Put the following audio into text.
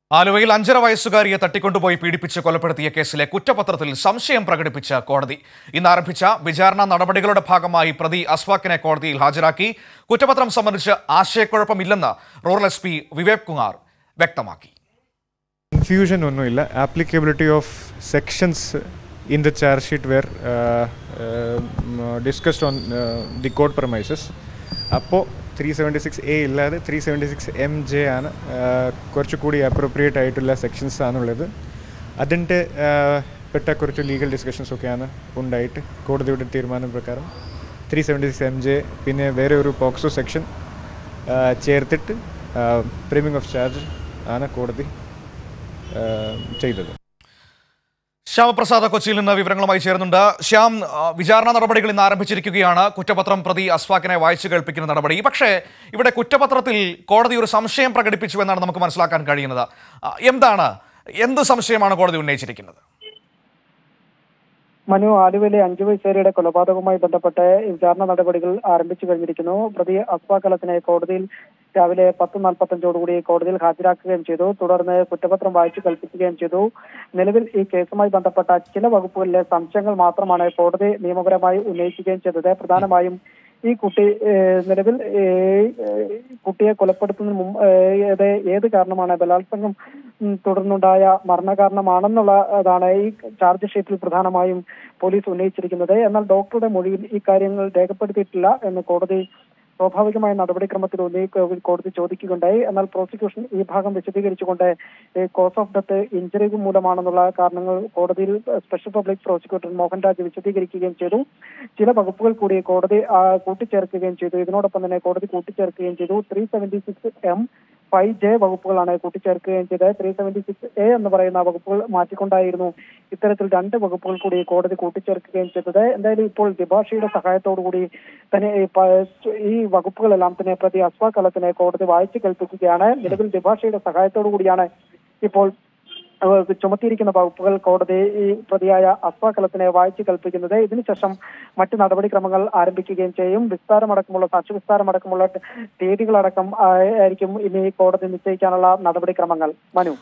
ആലുവയിൽ അഞ്ചര വയസ്സുകാരിയെ തട്ടിക്കൊണ്ടുപോയി പീഡിപ്പിച്ച് കൊലപ്പെടുത്തിയ കേസിലെ കുറ്റപത്രത്തിൽ സംശയം പ്രകടിപ്പിച്ച കോടതി ഇന്ന് ആരംഭിച്ച വിചാരണ നടപടികളുടെ ഭാഗമായി പ്രതി അസ്വാക്കിനെ കോടതിയിൽ ഹാജരാക്കി കുറ്റപത്രം സംബന്ധിച്ച് ആശയക്കുഴപ്പമില്ലെന്ന് rural S P Vivek Kumar വ്യക്തമാക്കി കൺഫ്യൂഷൻ ഒന്നുമില്ല applicability of sections in the charge sheet were discussed on the code premises അപ്പോൾ ത്രീ സെവൻറ്റി സിക്സ് എ ഇല്ലാതെ three seventy six M J ആണ് uh, കുറച്ചുകൂടി അപ്രോപ്രിയേറ്റ് ആയിട്ടുള്ള സെക്ഷൻസ് ആണുള്ളത് അതിൻ്റെ uh, പെട്ട കുറച്ച് ലീഗൽ ഡിസ്കഷൻസ് ഒക്കെയാണ് ഉണ്ടായിട്ട് കോടതിയുടെ തീരുമാനം പ്രകാരം three seventy six M J പിന്നെ വേറെ ഒരു പോക്സോ സെക്ഷൻ ചേർത്തിട്ട് പ്രീമിയം ഓഫ് ചാർജ് ആണ് കോടതി uh, ചെയ്തത് ശ്യാമപ്രസാദ് കൊച്ചിയിൽ നിന്ന് വിവരങ്ങളുമായി ചേരുന്നുണ്ട് ശ്യാം ആ, വിചാരണ നടപടികൾ ഇന്ന് ആരംഭിച്ചിരിക്കുകയാണ് കുറ്റപത്രം പ്രതി അസ്വാക്കിനെ വായിച്ചു കേൾപ്പിക്കുന്ന നടപടി പക്ഷേ ഇവിടെ കുറ്റപത്രത്തിൽ കോടതി ഒരു സംശയം പ്രകടിപ്പിച്ചു എന്നാണ് നമുക്ക് മനസ്സിലാക്കാൻ കഴിയുന്നത് ആ, എന്താണ് എന്ത് സംശയമാണ് കോടതി ഉന്നയിച്ചിരിക്കുന്നത് മനു ആലുവയിലെ അഞ്ചു വയസ്സുകാരിയുടെ കൊലപാതകവുമായി ബന്ധപ്പെട്ട് വിചാരണ നടപടികൾ ആരംഭിച്ചു കഴിഞ്ഞിരിക്കുന്നു പ്രതി അസ്വാകലത്തിനെ കോടതിയിൽ രാവിലെ പത്ത് നാൽപ്പത്തഞ്ചോടുകൂടി കോടതിയിൽ ഹാജരാക്കുകയും ചെയ്തു തുടർന്ന് കുറ്റപത്രം വായിച്ചു കൽപ്പിക്കുകയും ചെയ്തു നിലവിൽ ഈ കേസുമായി ബന്ധപ്പെട്ട ചില വകുപ്പുകളിലെ സംശയങ്ങൾ മാത്രമാണ് കോടതി നിയമപരമായി ഉന്നയിക്കുകയും ചെയ്തത് പ്രധാനമായും ഈ കുട്ടി ഏഹ്, നിലവിൽ ഏഹ്, ഏഹ്, കുട്ടിയെ കൊലപ്പെടുത്തുന്നതിന് മുമ്പ് ഏഹ്, ഏത് ഏത് കാരണമാണ് ബലാത്സംഗം ഉം, തുടർന്നുണ്ടായ മരണകാരണമാണെന്നുള്ളതാണ് ഈ ചാർജ് ഷീറ്റിൽ പ്രധാനമായും പോലീസ് ഉന്നയിച്ചിരിക്കുന്നത് എന്നാൽ ഡോക്ടറുടെ മൊഴിയിൽ ഈ കാര്യങ്ങൾ രേഖപ്പെടുത്തിയിട്ടില്ല എന്ന് കോടതി സ്വാഭാവികമായ നടപടിക്രമത്തിൽ ഉന്നയിക്കുക കോടതി ചോദിക്കുകയുണ്ടായി എന്നാൽ പ്രോസിക്യൂഷൻ ഈ ഭാഗം വിശദീകരിച്ചുകൊണ്ട് കോസ് ഓഫ് ഡെത്ത് ഇഞ്ചറി മൂലമാണെന്നുള്ള കാരണങ്ങൾ കോടതിയിൽ സ്പെഷ്യൽ പബ്ലിക് പ്രോസിക്യൂട്ടർ മോഹൻരാജ് വിശദീകരിക്കുകയും ചെയ്തു ചില വകുപ്പുകൾ കൂടി കോടതി ആ, കൂട്ടിച്ചേർക്കുകയും ചെയ്തു ഇതിനോടൊപ്പം തന്നെ കോടതി കൂട്ടിച്ചേർക്കുകയും ചെയ്തു three seventy six M five J വകുപ്പുകളാണ് കൂട്ടിച്ചേർക്കുകയും ചെയ്തത് ത്രീ സെവന്റി സിക്സ് എ എന്ന് പറയുന്ന വകുപ്പുകൾ മാറ്റിക്കൊണ്ടായിരുന്നു ഇത്തരത്തിൽ രണ്ട് വകുപ്പുകൾ കൂടി കോടതി കൂട്ടിച്ചേർക്കുകയും ചെയ്തത് എന്തായാലും ഇപ്പോൾ ദിഭാഷയുടെ സഹായത്തോടു കൂടി തന്നെ ഈ പ- ഈ വകുപ്പുകളെല്ലാം തന്നെ പ്രതി അസ്വാ കലത്തിനെ കോടതി വായിച്ചു കേൾപ്പിക്കുകയാണ് നിലവിൽ ദിഭാഷയുടെ സഹായത്തോടു കൂടിയാണ് ഇപ്പോൾ ഏഹ് ചുമത്തിയിരിക്കുന്ന വകുപ്പുകൾ കോടതി ഈ പ്രതിയായ അസ്വാകലത്തിനെ വായിച്ചു കൽപ്പിക്കുന്നത് ഇതിനുശേഷം മറ്റ് നടപടിക്രമങ്ങൾ ആരംഭിക്കുകയും ചെയ്യും വിസ്താരമടക്കമുള്ള സാക്ഷി വിസ്താരമടക്കമുള്ള തീയതികളടക്കം ആ, ആയിരിക്കും ഇനി കോടതി നിശ്ചയിക്കാനുള്ള നടപടിക്രമങ്ങൾ മനു